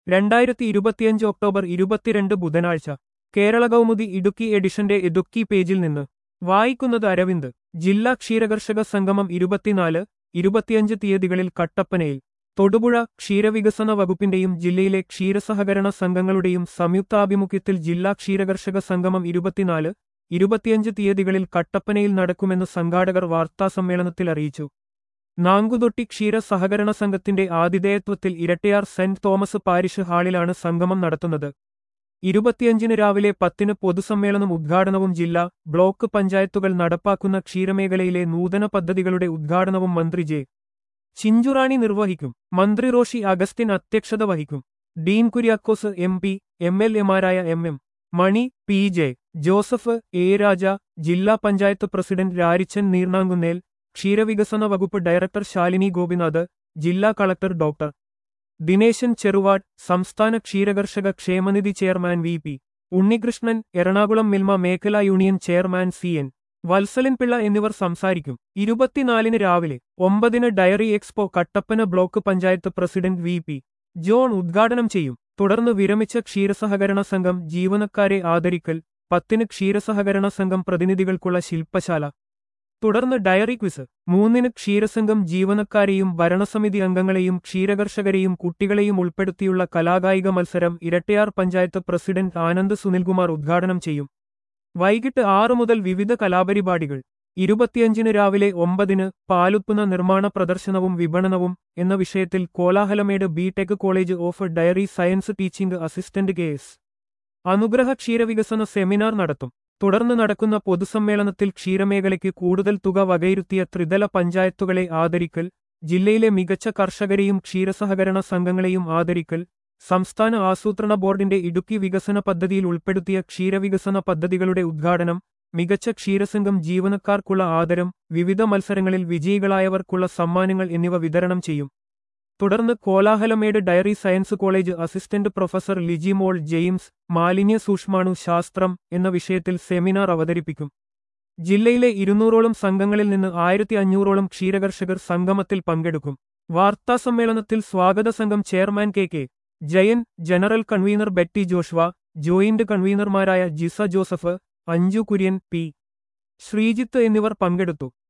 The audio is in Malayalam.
രണ്ടായിരത്തി ഇരുപത്തിയഞ്ച് ഒക്ടോബർ ഇരുപത്തിരണ്ട് ബുധനാഴ്ച കേരള കൗമുദി ഇടുക്കി എഡിഷന്റെ ഇടുക്കി പേജിൽ നിന്ന് വായിക്കുന്നത് അരവിന്ദ് ജില്ലാ ക്ഷീരകർഷക സംഗമം ഇരുപത്തിനാല് ഇരുപത്തിയഞ്ച് തീയതികളിൽ കട്ടപ്പനയിൽ തൊടുപുഴ ക്ഷീരവികസന വകുപ്പിന്റെയും ജില്ലയിലെ ക്ഷീരസഹകരണ സംഘങ്ങളുടെയും സംയുക്താഭിമുഖ്യത്തിൽ ജില്ലാ ക്ഷീരകർഷക സംഗമം ഇരുപത്തിനാല് ഇരുപത്തിയഞ്ച് തീയതികളിൽ കട്ടപ്പനയിൽ നടക്കുമെന്ന് സംഘാടകർ വാർത്താസമ്മേളനത്തിൽ അറിയിച്ചു നാങ്കുതൊട്ടി ക്ഷീര സഹകരണ സംഘത്തിന്റെ ആതിഥേയത്വത്തിൽ ഇരട്ടയാർ സെന്റ് തോമസ് പാരിഷ് ഹാളിലാണ് സംഗമം നടത്തുന്നത് ഇരുപത്തിയഞ്ചിന് രാവിലെ പത്തിന് പൊതുസമ്മേളനം ഉദ്ഘാടനവും ജില്ലാ ബ്ലോക്ക് പഞ്ചായത്തുകൾ നടപ്പാക്കുന്ന ക്ഷീരമേഖലയിലെ നൂതന പദ്ധതികളുടെ ഉദ്ഘാടനവും മന്ത്രി ജെ ചിഞ്ചുറാണി നിർവഹിക്കും മന്ത്രി റോഷി അഗസ്റ്റിൻ അധ്യക്ഷത വഹിക്കും Dean Kuriakose M P M L എമാരായ M M Mani P J Joseph A Raja ജില്ലാ പഞ്ചായത്ത് പ്രസിഡന്റ് രാരിച്ചൻ നീർണാങ്കുന്നേൽ ക്ഷീരവികസന വകുപ്പ് ഡയറക്ടർ ശാലിനി ഗോപിനാഥ് ജില്ലാ കളക്ടർ ഡോക്ടർ ദിനേശൻ ചെറുവാഡ് സംസ്ഥാന ക്ഷീരകർഷക ക്ഷേമനിധി chairman V P Unnikrishnan Ernakulam Milma മേഖലാ union chairman C N Vatsalan Pillai എന്നിവർ സംസാരിക്കും ഇരുപത്തിനാലിന് രാവിലെ ഒമ്പതിന് dairy expo Kattappana block panchayat president V P John ഉദ്ഘാടനം ചെയ്യും തുടർന്ന് വിരമിച്ച ക്ഷീരസഹകരണ സംഘം ജീവനക്കാരെ ആദരിക്കൽ പത്തിന് ക്ഷീരസഹകരണ സംഘം പ്രതിനിധികൾക്കുള്ള ശില്പശാല തുടർന്ന് ഡയറി ക്വിസ് മൂന്നിന് ക്ഷീരസംഘം ജീവനക്കാരെയും ഭരണസമിതി അംഗങ്ങളെയും ക്ഷീരകർഷകരെയും കുട്ടികളെയും ഉൾപ്പെടുത്തിയുള്ള കലാകായിക മത്സരം ഇരട്ടയാർ പഞ്ചായത്ത് പ്രസിഡന്റ് ആനന്ദ് സുനിൽകുമാർ ഉദ്ഘാടനം ചെയ്യും വൈകിട്ട് ആറു മുതൽ വിവിധ കലാപരിപാടികൾ ഇരുപത്തിയഞ്ചിന് രാവിലെ ഒമ്പതിന് പാലുപ്പുന നിർമ്മാണ പ്രദർശനവും വിപണനവും എന്ന വിഷയത്തിൽ Kolahalamedu B tech college of dairy science teaching assistant K S Anugraha ക്ഷീരവികസന സെമിനാർ നടത്തും തുടർന്ന് നടക്കുന്ന പൊതുസമ്മേളനത്തിൽ ക്ഷീരമേഖലയ്ക്ക് കൂടുതൽ തുക വകയിരുത്തിയ ത്രിതല പഞ്ചായത്തുകളെ ആദരിക്കൽ ജില്ലയിലെ മികച്ച കർഷകരെയും ക്ഷീരസഹകരണ സംഘങ്ങളെയും ആദരിക്കൽ സംസ്ഥാന ആസൂത്രണ ബോർഡിന്റെ ഇടുക്കി വികസന പദ്ധതിയിൽ ഉൾപ്പെടുത്തിയ ക്ഷീരവികസന പദ്ധതികളുടെ ഉദ്ഘാടനം മികച്ച ക്ഷീരസംഘം ജീവനക്കാർക്കുള്ള ആദരം വിവിധ മത്സരങ്ങളിൽ വിജയികളായവർക്കുള്ള സമ്മാനങ്ങൾ എന്നിവ വിതരണം ചെയ്യും തുടർന്ന് Kolahalamedu dairy science college assistant professor Lijimol James മാലിന്യ സൂക്ഷ്മാണു ശാസ്ത്രം എന്ന വിഷയത്തിൽ സെമിനാർ അവതരിപ്പിക്കും ജില്ലയിലെ ഇരുന്നൂറോളം സംഘങ്ങളിൽ നിന്ന് ആയിരത്തി അഞ്ഞൂറോളം ക്ഷീരകർഷകർ സംഗമത്തിൽ പങ്കെടുക്കും വാർത്താസമ്മേളനത്തിൽ സ്വാഗത സംഘം chairman K K Jayan general convener Betty Joshua joint കൺവീനർമാരായ ജിസ ജോസഫ് അഞ്ജു കുര്യൻ പി ശ്രീജിത്ത് എന്നിവർ പങ്കെടുത്തു